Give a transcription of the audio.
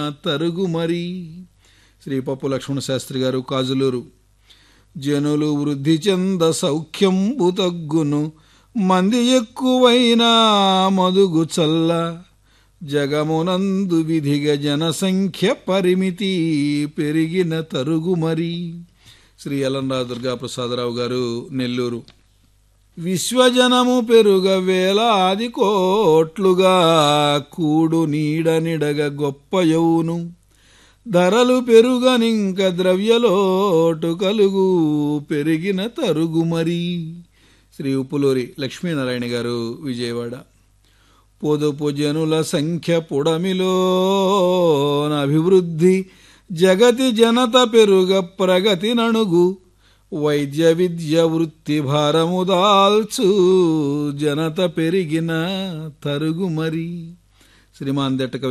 తరుగు మరి శ్రీ పప్పు లక్ష్మణ శాస్త్రి గారు కాజులూరు జనులు వృద్ధి చెంద సౌఖ్యంబు తగ్గును మంది ఎక్కువైనా మదుగు చల్ల జగమునందు విధిగ జనసంఖ్య పరిమితి పెరిగిన తరుగు మరి శ్రీ ఎలంరా దుర్గాప్రసాదరావు గారు నెల్లూరు విశ్వజనము పెరుగ వేలాది కోట్లుగా కూడు నీడ నిడగ గొప్ప యౌను ధరలు పెరుగనింక ద్రవ్యలోటు కలుగు పెరిగిన తరుగు మరి శ్రీ ఉప్పులూరి లక్ష్మీనారాయణ గారు విజయవాడ పొదుపు జనుల సంఖ్య పుడమిలో అభివృద్ధి జగతి జనత పెరుగ ప్రగతి నణుగు వైద్య విద్య వృత్తి భారము దాల్చు జనత పెరిగిన తరుగు మరి శ్రీమాన్ దట్టక